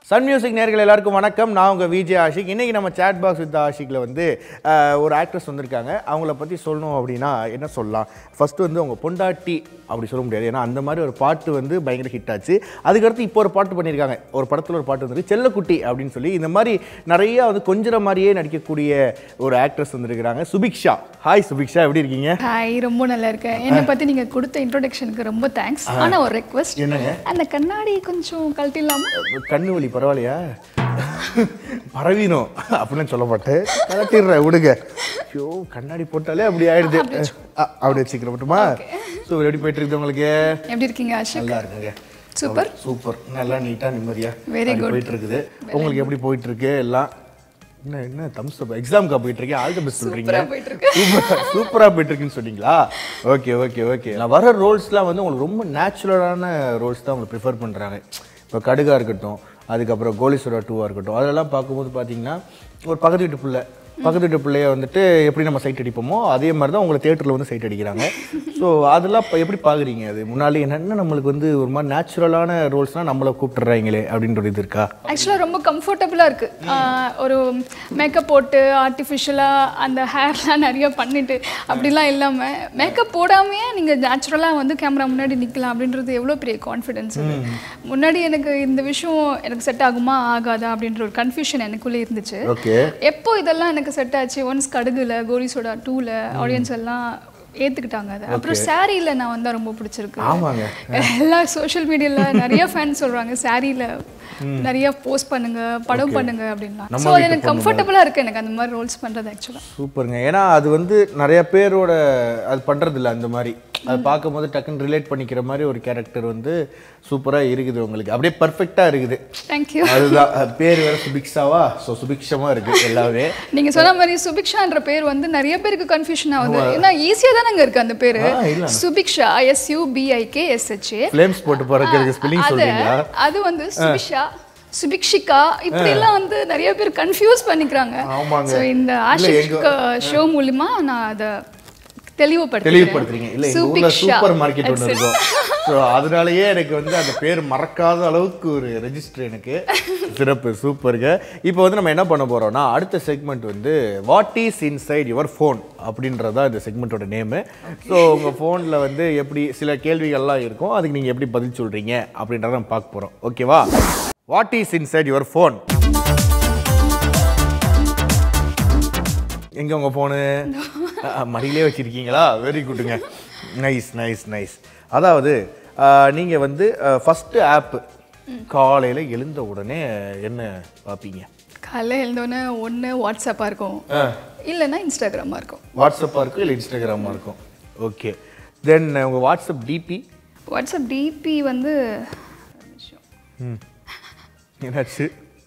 Sun music நேர்கள் எல்லாருக்கும் வணக்கம் நான் உங்கள் விஜய் ஆஷிக் இன்றைக்கி நம்ம சேட் பாக்ஸ் வித் ஆஷிக்கில் வந்து அஹ், ஒரு ஆக்ட்ரஸ் வந்திருக்காங்க அவங்கள பற்றி சொல்லணும் அப்படின்னா என்ன சொல்லலாம் ஃபஸ்ட்டு வந்து அவங்க பொண்டாட்டி அப்படி சொல்ல முடியாது ஏன்னா அந்த மாதிரி ஒரு பாட்டு வந்து பயங்கர ஹிட் ஆச்சு அதுக்கடுத்து இப்போ ஒரு பாட்டு பண்ணியிருக்காங்க ஒரு படத்தில் ஒரு பாட்டு வந்துருக்கு செல்லக்குட்டி அப்படின்னு சொல்லி இந்த மாதிரி நிறைய வந்து கொஞ்சம் மாதிரியே நடிக்கக்கூடிய ஒரு ஆக்ட்ரஸ் வந்திருக்கிறாங்க சுபிக்ஷா ஹாய் சுபிக்ஷா எப்படி இருக்கீங்க ஹாய் ரொம்ப நல்லா இருக்கேன் என்னை பத்தி நீங்க கொடுத்த இன்ட்ரோடக்ஷனுக்கு ரொம்ப தேங்க்ஸ் ஆனா ஒரு ரெக்வஸ்ட் என்னங்க அந்த கண்ணாடி கொஞ்சம் கழட்டிடலாமா கண்ணு வலி பரவாயில்லையா பரவீனம் அப்படின்னு சொல்ல மாட்டேன் கலட்டிடுறேன் விடுங்க ஐயோ கண்ணாடி போட்டாலே அப்படி ஆயிடுது அ, அப்படி வச்சுக்கிற மட்டுமா ஸோ எப்படி போயிட்டு இருக்குது உங்களுக்கு எப்படி இருக்கீங்க ஆஷிக் நல்லா இருக்குங்க சூப்பர் சூப்பர் நல்லா நீட்டாக நிம்மதியா Very அப்படி good. போயிட்டு இருக்குது உங்களுக்கு எப்படி போயிட்டு இருக்கு எல்லாம் என்ன என்ன தம்ஸ் அப் எக்ஸாம்க்கா போயிட்டு இருக்கேன் ஆல் தி பெஸ்ட் சொல்றீங்க சூப்பரா போயிட்டு இருக்கு சூப்பரா சூப்பரா போயிட்டு இருக்குன்னு சொன்னீங்களா ஓகே ஓகே ஓகே நான் வர ரோல்ஸ்லாம் வந்து உங்களுக்கு ரொம்ப நேச்சுரலான ரோல்ஸ் தான் உங்களுக்கு ப்ரிஃபர் பண்ணுறாங்க இப்போ கடுகா இருக்கட்டும் அதுக்கப்புறம் கோலீஸ்வரா டூவாக இருக்கட்டும் அதெல்லாம் பார்க்கும்போது பார்த்தீங்கன்னா ஒரு பக்கத்து வீட்டு பிள்ளை பக்கத்து வீட்டு பிள்ளைய வந்துட்டு எப்படி நம்ம சைட் அடிப்போமோ அதே மாதிரி தான் உங்களை தேட்டரில் வந்து சைட் அடிக்கிறாங்க ஸோ அதெல்லாம் இப்போ எப்படி பார்க்குறீங்க அது முன்னாடி என்னென்ன நம்மளுக்கு வந்து ஒரு மாதிரி நேச்சுரலான ரோல்ஸ்லாம் நம்மளை கூப்பிட்டுறாங்களே அப்படின்ற ஒரு இது இருக்கா ஆக்சுவலாக ரொம்ப கம்ஃபர்டபுளாக இருக்கு ஆஹ் ஒரு மேக்கப் போட்டு ஆர்டிஃபிஷியலாக அந்த ஹேர்லாம் நிறைய பண்ணிட்டு அப்படிலாம் இல்லாமல் மேக்கப் போடாமையே நீங்கள் நேச்சுரலாக வந்து கேமரா முன்னாடி நிற்கலாம் அப்படின்றது எவ்வளோ பெரிய கான்ஃபிடென்ஸ் அது முன்னாடி எனக்கு இந்த விஷயம் எனக்கு செட் ஆகுமா ஆகாதா அப்படின்ற ஒரு கன்ஃபியூஷன் எனக்குள்ளே இருந்துச்சு ஓகே எப்போ இதெல்லாம் எனக்கு செட் ஆச்சு ஒன்ஸ் கடுகுல கோரி சோடா டூல ஆடியன்ஸ் எல்லாம் ஏத்துக்கிட்டாங்க அதை அப்புறம் சாரியில நான் வந்தா ரொம்ப பிடிச்சிருக்கு ஆமாங்க எல்லா சோஷியல் மீடியால நிறைய ஃபேன்ஸ் சொல்றாங்க சாரியில நிறைய போஸ்ட் பண்ணுங்க படம் பண்ணுங்க அப்படின்லாம் நம்ம ஸோ அது வீட்டு எனக்கு கம்ஃபர்டபுளா இருக்கு எனக்கு அந்த மாதிரி ரோல்ஸ் பண்றது ஆக்சுவலா சூப்பருங்க ஏன்னா அது வந்து நிறைய பேரோட அது பண்றதில்ல அந்த மாதிரி அது பார்க்கும்போது டக்குன்னு ரிலேட் பண்ணிக்கிற மாதிரி ஒரு கேரக்டர் வந்து சூப்பரா இருக்குது உங்களுக்கு அப்படியே பர்ஃபெக்டா இருக்குது தேங்க்யூ அதுதான் அது பேர் வேற சுபிக்ஷாவா ஸோ சுபிக்ஷமா இருக்கு எல்லாமே நீங்க சொன்ன மாதிரி சுபிக்ஷான்ற பேர் வந்து நிறைய பேருக்கு கன்ஃபியூஷன் ஆகுது ஏன்னா ஈஸியா தானங்க இருக்கு அந்த பேரு ஆ, இல்ல. Subiksha S U B I K S H A flames போட்டு போறதுக்கு ஸ்பெல்லிங் அது சொல்றீங்களா அது வந்து சுபிஷா சுபிக்ஷிகா இப்படி எல்லாம் வந்து நிறைய பேர் கன்ஃபியூஸ் பண்ணிக்கிறாங்க ஆமாங்க. ஸோ இந்த ஆஷிக் ஷோ மூலியமா நான் அதை தெளிவுபடுத்துறேன் தெளிவுபடுத்துறீங்க இல்ல எங்க ஊர்ல சூப்பர் மார்க்கெட் ஒன்று இருக்கும் ஸோ அதனாலயே எனக்கு வந்து அந்த பேர் மறக்காத அளவுக்கு ஒரு ரெஜிஸ்டர் எனக்கு சிறப்பு சூப்பருங்க இப்போ வந்து நம்ம என்ன பண்ண போறோம்னா அடுத்த செக்மெண்ட் வந்து what is inside your phone அப்படின்றதா இந்த செக்மெண்ட்டோட நேமு ஸோ உங்கள் ஃபோனில் வந்து எப்படி சில கேள்விகள்லாம் இருக்கும் அதுக்கு நீங்கள் எப்படி பதில் சொல்கிறீங்க அப்படின்றத நம்ம பார்க்க போகிறோம் ஓகேவா what is inside your phone எங்க உங்க ஃபோனு மடியிலே வச்சிருக்கீங்களா வெரி குட்டுங்க நைஸ் நைஸ் நைஸ் அதாவது அஹ், நீங்க வந்து ஃபஸ்ட்டு ஆப் காலையில எழுந்த உடனே என்ன பார்ப்பீங்க காலைல எழுந்தோடனே ஒன்று வாட்ஸ்அப்பாக இருக்கும் இல்லைன்னா இன்ஸ்டாகிராமாக இருக்கும் வாட்ஸ்அப்பாக இருக்கும் இல்லை இன்ஸ்டாகிராமாக இருக்கும் ஓகே தென் உங்கள் வாட்ஸ்அப் டிபி வாட்ஸ்அப் டிபி வந்து ஒரு நிமிஷம். என்னாச்சு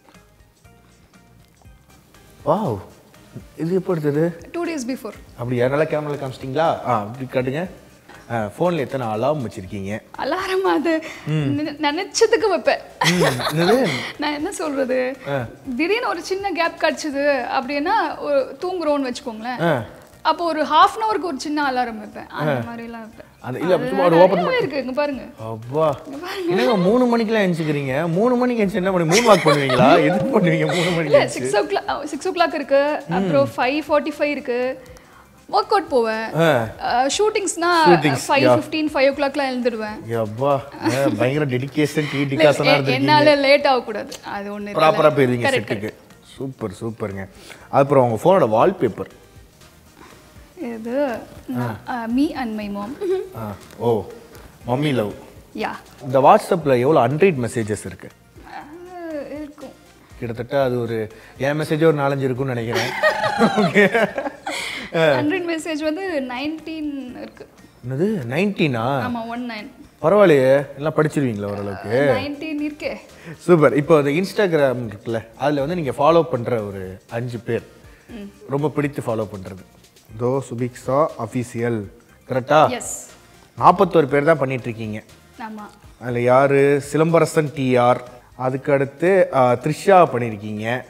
வாவ் இது எப்போ எடுத்தது டூ டேஸ் பிஃபோர் அப்படியா நல்லா கேமரா காமிச்சிட்டிங்களா ஆ அப்படி காட்டுங்க ஃபோனில் எத்தனை அலாம் வச்சுருக்கீங்க அலாரம் அது நினை- நினைச்சதுக்கு வைப்பேன் என்னது நான் என்ன சொல்றது திடீர்னு ஒரு சின்ன கேப் கிடைச்சது அப்படின்னா ஒரு தூங்குறோம்னு வச்சுக்கோங்களேன் ஆ அப்போ ஒரு ஹாஃப் அன் அவருக்கு ஒரு சின்ன அலாரம் வைப்பேன் அந்த மாதிரி எல்லாம் வைப்பேன் அந்த இல்ல சும்மா ஒரு ஓப்பன் நிறையவே இருக்கு இங்க பாருங்க அப்பா என்னங்க மூணு மணிக்கெல்லாம் எழுந்துக்கிறீங்க மூணு மணிக்கு எழுந்து என்ன பண்ணி மூணு வாக் பண்ணுவீங்களா எது பண்ணுவீங்க மூணு மணிக்கு இல்ல எழுந்துச்சு? Six o'clock six o'clock இருக்கு அப்புறம் ஃபைவ் ஃபார்ட்டி ஃபைவ் இருக்கு ஒர்க் அவுட் போவேன் ஆ. ஷூட்டிங்ஸ்னா Shootings, five yeah. Fifteen five ஓ கிளாக்லாம் எழுந்துடுவேன் அப்பா ஆ, பயங்கர டெடிகேஷன் இல்ல, டீடிகாசனாக எ- இருந்திருக்கீங்க என்னால லேட் ஆகக்கூடாது அது ஒண்ணு ப்ராப்பராக போயிருவீங்க Correct, செட்டுக்கு சூப்பர் சூப்பருங்க அப்புறம் உங்கள் ஃபோனோட வால்பேப்பர் இது me and my mom oh mummy love ya இந்த வாட்ஸ்அப்பில் எவ்வளோ அன்ரீட் மெசேஜஸ் இருக்கு இருக்கும் கிட்டத்தட்ட அது ஒரு என் மெசேஜ் ஒரு நாலஞ்சு இருக்கும்னு நினைக்கிறேன் ஓகே ஹண்ட்ரட் மெசேஜ் வந்து நைன்டீன் இருக்கு என்னது நைன்டீனா ஆமா ஒன் நைன் பரவாயில்லையே எல்லாம் படிச்சிருவீங்களா ஓரளவுக்கு நைன்டீன் இருக்கே சூப்பர் இப்போ இந்த இன்ஸ்டாகிராம் இருக்குல்ல அதில் வந்து நீங்கள் ஃபாலோ பண்ணுற ஒரு அஞ்சு பேர் ரொம்ப பிடித்து ஃபாலோ பண்ணுறது தோ சுபிக்ஸா அஃபீஷியல் கரெக்டா எஸ் நாற்பத்தோரு பேர் தான் பண்ணிட்டு இருக்கீங்க ஆமா அதில் யார் சிலம்பரசன் டிஆர் அதுக்கு அடுத்து ஆ, த்ரிஷா பண்ணியிருக்கீங்க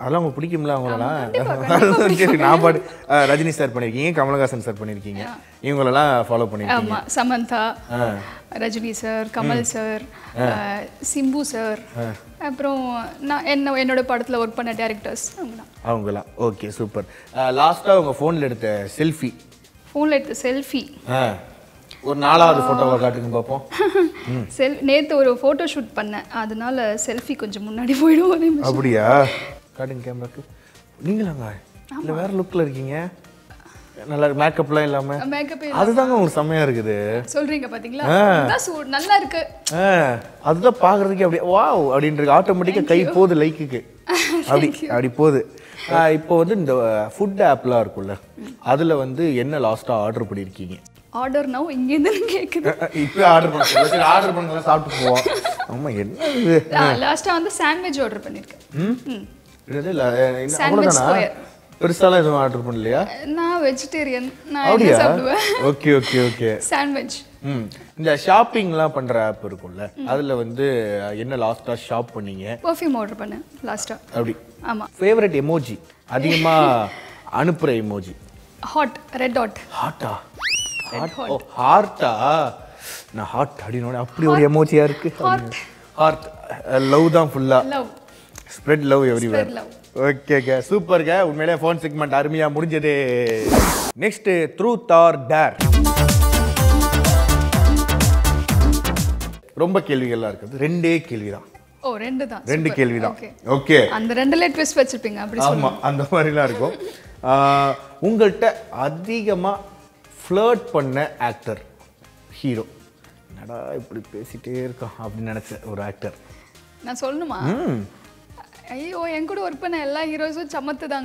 அதெல்லாம் உங்களுக்கு பிடிக்கும்ல அவங்களெல்லாம் சரி நான் பாடு அஹ், ரஜினி சார் பண்ணியிருக்கீங்க கமலஹாசன் சார் பண்ணியிருக்கீங்க இவங்களெல்லாம் ஃபாலோ பண்ணியிருக்கீங்க ஆமா சமந்தா ஆ Rajini sir Kamal sir Simbu sir அப்புறம் நான் என்ன என்னோட படத்துல ஒர்க் பண்ண டேரக்டர்ஸ் அவங்களாம் அவங்களாம் ஓகே சூப்பர் லாஸ்ட்டாக உங்கள் ஃபோனில் எடுத்த செல்ஃபி ஃபோனில் எடுத்த செல்ஃபி ஒரு நாலாவது ஃபோட்டோவை காட்டுங்க பார்ப்போம் செல் நேத்து ஒரு ஃபோட்டோ ஷூட் பண்ணேன் அதனால செல்ஃபி கொஞ்சம் முன்னாடி போயிடும் ஒரே நிமிஷம். அப்படியா காட்டுங்க கேமராக்கு நீங்களாங்க இல்லை வேற லுக்கில் இருக்கீங்க நல்லா மேக்கப்லாம் இல்லாமல் மேக்கப் அதுதாங்க உங்களுக்கு செம்மையாக இருக்குது சொல்றீங்க பாத்தீங்களா அதான் சூ- நல்லா இருக்கு ஆ அதுதான் பார்க்குறதுக்கே அப்படியே வாவ் அப்படின்றது ஆட்டோமேட்டிக்காக கை போகுது லைக்குக்கு அப்படி அப்படி போகுது ஆ, இப்போ வந்து இந்த ஃபுட் ஆப்லாம் இருக்கும்ல அதில் வந்து என்ன லாஸ்ட்டாக ஆர்டர் பண்ணியிருக்கீங்க ஆர்டர் நவ் இங்கேருந்து கேக்குது இப்போ ஆர்டர் பண்ண ஆர்டர் பண்ணலாம் சாப்பிட்டு போவோம் ஆமாம் என்ன இது லாஸ்டா வந்து சாண்ட்விச் ஆர்டர் பண்ணிருக்கேன் ம். என்னது இல்ல, என்ன, Sandwich அவ்வளவுதானா square. பெருசாலாம் எதுவும் ஆர்டர் பண்ணலையா நான் வெஜிடேரியன் நான் என்ன அப்படியா சாப்பிடுவேன் ஓகே ஓகே ஓகே சாண்ட்விச் ம் இந்த ஷாப்பிங்லாம் பண்ற ஆப் இருக்கும்ல அதுல வந்து என்ன லாஸ்டா ஷாப் பண்ணீங்க பர்ஃப்யூம் ஆர்டர் பண்ணேன் லாஸ்டா அப்படி ஆமா ஃபேவரட் எமோஜி அதிகமா அனுப்புற எமோஜி ஹாட் ரெட் ஹாட் ஹார்ட்டா ஓ ஹார்ட்டா நான் ஹார்ட் அப்படின்னு அப்படி ஒரு எமோஜியா இருக்கு ஹார்ட் லவ் தான் ஃபுல்லா love spread love everywhere love. ஓகேங்க சூப்பர்ங்க உண்மையிலே ஃபோன் செக்மெண்ட் அருமையா முடிஞ்சது நெக்ஸ்ட் ட்ரூத் ஆர் டேர் ரொம்ப கேள்விகள்லாம் இருக்குது ரெண்டே கேள்விதான் ஓ ரெண்டு தான் ரெண்டு super. கேள்விதான் Okay. ஓகே அந்த ரெண்டுல ட்விஸ்ட் வச்சிருப்பீங்க அப்படி ஆமா அந்த மாதிரிலாம் இருக்கும் ஆஹ், உங்கள்கிட்ட அதிகமா ஃப்ளர்ட் பண்ண ஆக்டர் ஹீரோ என்னடா இப்படி பேசிட்டே இருக்கான் அப்படின்னு நினைச்ச ஒரு ஆக்டர் நான் சொல்லணுமா ம் ஐயோ என் கூட ஒர்க் பண்ண எல்லா ஹீரோஸும் சமத்து தாங்க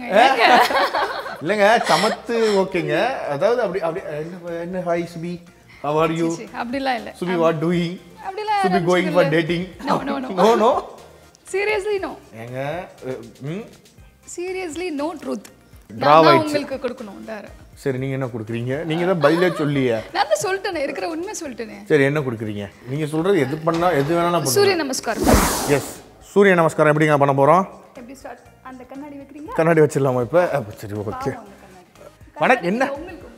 இல்லைங்க சமத்து ஓகேங்க அதாவது அப்படி அப்படி என்ன என்ன hi Subi how are you அப்படிலாம் இல்ல சுபி வாட் டூயிங் அப்படிலாம் Subi going for dating No, no, no. No no seriously no ஏங்க அஹ், ம் சீரியஸ்லி நோ ட்ரூத் Draw நான் தான் ஆயிடுச்சு. உங்களுக்கு கொடுக்கணும் வேற சரி நீங்க என்ன கொடுக்குறீங்க நீங்க தான் பதிலே சொல்லியே நான் தான் சொல்லிட்டேனே இருக்கிற உண்மை சொல்லிட்டேனே சரி என்ன கொடுக்குறீங்க நீங்க சொல்றது எது பண்ணா எது வேணாலும் பண்ணுங்க சூரிய நமஸ்காரம் எஸ் சூரிய நமஸ்காரம் எப்படிங்க பண்ண போறோம் எப்படி ஸ்டார்ட் அந்த கண்ணாடி வைக்கிறீங்க கண்ணாடி வச்சிடலாமா இப்போ அப்ப சரி ஓகே வணக்கம் என்ன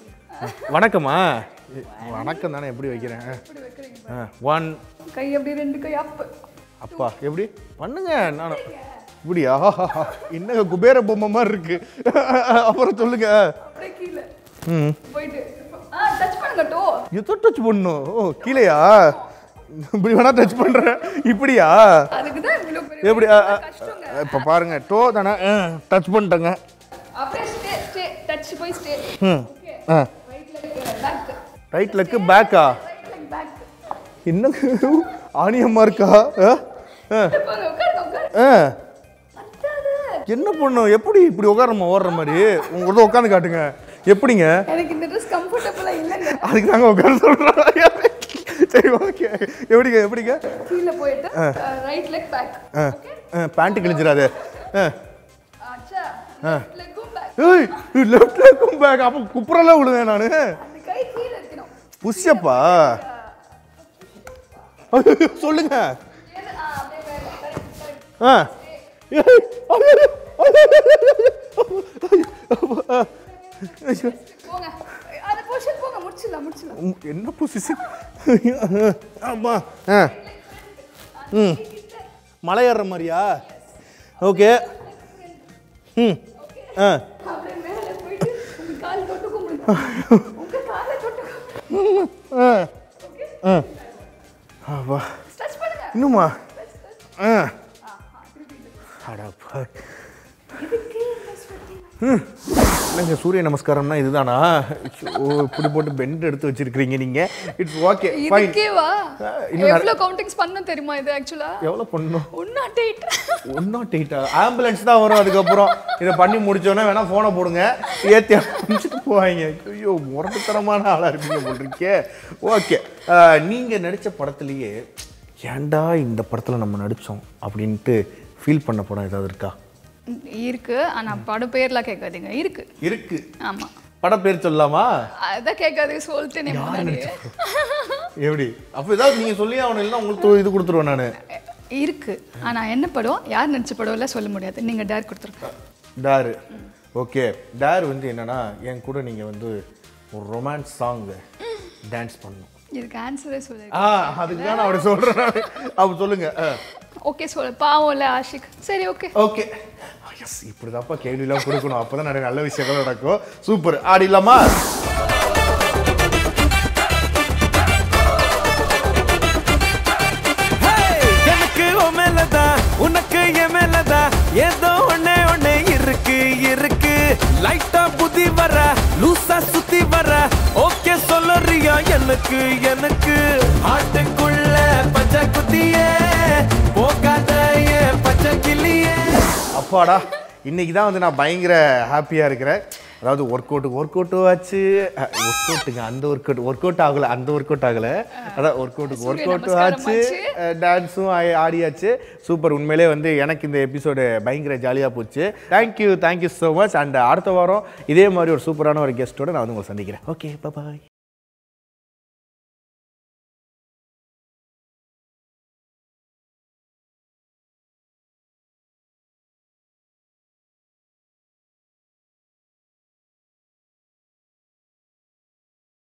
வணக்கமா வணக்கம் தானே எப்படி வைக்கிறேன் இப்படி வைக்கிறீங்க ஒன் கை அப்படி ரெண்டு கை அப் அப்பா எப்படி பண்ணுங்க நான் இப்படியா என்னங்க குபேர பொம்மை மாதிரி இருக்கு அப்புறம் சொல்லுங்க அப்படியே கீழே ம் போயிட்டு ஆ டச் பண்ணுங்க டோ எதோ டச் பண்ணும் ஓ கீழேயா இப்படி வேணா டச் பண்றேன் இப்படியா அதுக்கு தான் இவ்வளோ பெரிய எப்படி ஆ, ஆ, கஷ்டங்க இப்போ பாருங்க டோ தானே டச் பண்ணிட்டேங்க அப்படியே ஸ்டே ஸ்டே டச் போய் ஸ்டே ம் ஆ ரைட்ல பேக் ரைட் லெக்கு பேக்கா ரைட்ல பேக் என்னங்க ஆணியம்மா இருக்கா ஆ ஆ பாருங்க உட்காருங்க உட்காரு ஆ பத்தாது என்ன பண்ணும் எப்படி இப்படி உட்காரமா ஓடுற மாதிரி உங்கள்கிட்ட உட்காந்து காட்டுங்க எப்படிங்க எனக்கு இந்த ட்ரெஸ் கம்ஃபர்டபுளா இல்லைங்க அதுக்கு தாங்க உட்கார சொல்கிறேன் சரி ஓகே எப்படிங்க எப்படிங்க கீழே போயிட்டு ரைட் லெக் பேக் ஆ பேண்ட்டு கிழிஞ்சிடாது ஆ அச்சா லெக்கும் பேக் ஏய் லெஃப்ட் லெக்கும் பேக் அப்போ குப்புறலாம் விழுவேன் நான் அந்த கை கீழே இருக்கணும் புஷ்யப்பா சொல்லுங்க ஏன்னா, ஆ, அப்படியே மேல. Correct, correct. ஆ ஏய், ஐயோ. போங்க அந்த பொசிஷன் போங்க முடிச்சிடலாம் முடிச்சிடலாம் உம், என்ன பொசிஷன் ஆமா ஆ ம் மலை ஏறுற மாதிரியா ஓகே ம் ஆ அப்படியே மேலே போயிட்டு உங்க கால் தொட்டு கும்பிடுங்க உங்க காலை தொட்டு கும்பிடுங்க. ஆ ஆ ஆவா ஸ்ட்ரெச் பண்ணுங்க இன்னுமா ஆ அடப்பா இதுக்கு இந்த sweating. ம் இல்லைங்க சூரிய நமஸ்காரம்னா இதுதானா ஓ இப்படி போட்டு பெண்ட் எடுத்து வச்சிருக்கிறீங்க நீங்க இட்ஸ் ஓகே ஃபைன் இதுக்கேவா இன்னும் எவ்வளோ கவுண்டிங்ஸ் பண்ண தெரியுமா இது ஆக்சுவலா எவ்வளோ பண்ணணும் one nought eight one nought எயிட்டா ஆம்புலன்ஸ் தான் வரும் அதுக்கப்புறம் இதை பண்ணி முடிச்சோன்னே வேணா ஃபோனை போடுங்க ஏற்றி அனுப்பிச்சிட்டு போவாங்க ஐயோ முரட்டுத்தனமான ஆளாக இருப்பீங்க போட்டிருக்கே ஓகே நீங்கள் நடித்த படத்துலேயே ஏன்டா இந்த படத்தில் நம்ம நடித்தோம் அப்படின்ட்டு ஃபீல் பண்ண படம் ஏதாவது இருக்கா இருக்கு ஆனா படம் பேர்லாம் கேட்காதீங்க இருக்கு இருக்கு ஆமா படம் பேர் சொல்லலாமா அதான் கேட்காது சொல்லிட்டேனே முன்னாடியே எப்படி அப்போ ஏதாவது நீங்கள் சொல்லி அவனை இல்லைன்னா உங்களுக்கு இது கொடுத்துருவேன் நான் இருக்கு ஆனா என்ன படம் யார் நடிச்ச படம் எல்லாம் சொல்ல முடியாது நீங்க டேர் கொடுத்துருக்கோம் டேர் ஓகே டேர் வந்து என்னன்னா என் கூட நீங்க வந்து ஒரு ரொமான்ஸ் சாங் டான்ஸ் பண்ணணும் இதுக்கு ஆன்சரே சொல்லு ஆ அதுக்கு தான் நான் அப்படி சொல்றேன் நானு. அப்ப சொல்லுங்க ஓகே சொல்லு பாவம் இல்ல ஆஷிக் சரி ஓகே ஓகே எஸ் இப்படிதான்ப்பா கேள்விலாம் கொடுக்கணும் அப்பதான் நிறைய நல்ல விஷயங்கள் நடக்கும் சூப்பர் ஆடிடலாமா எனக்கு உன் மேலதான் உனக்கு என் மேலதான் ஏதோ ஒண்ணே ஒண்ணே இருக்கு இருக்கு லைட்டா புதி வர லூசா சுத்தி வர ஓகே சொல்லறியா எனக்கு எனக்கு ஆட்டுக்குள்ள பச்சை குத்தியே போகாத ஏன் பச்சை கிளியே அப்பாடா இன்னைக்கு தான் வந்து நான் பயங்கர ஹாப்பியாக இருக்கிறேன் அதாவது ஒர்க் அவுட்டுக்கு ஒர்க் அவுட்டும் ஆச்சு ஒர்க் அவுட்டுங்க அந்த ஒர்க் அவுட் ஒர்க் அவுட் ஆகலை அந்த ஒர்க் அவுட் ஆகலை அதான் ஒர்க் அவுட்டுக்கு ஒர்க் சூரிய அவுட்டும் ஆச்சு நமஸ்காரம் டான்ஸும் ஆடியாச்சு சூப்பர் உண்மையிலே வந்து எனக்கு இந்த எபிசோடு பயங்கர ஜாலியாக போச்சு thank you thank you so much and அடுத்த வாரம் இதே மாதிரி ஒரு சூப்பரான ஒரு கெஸ்ட்டோட நான் வந்து உங்களை சந்திக்கிறேன் ஓகே பாய்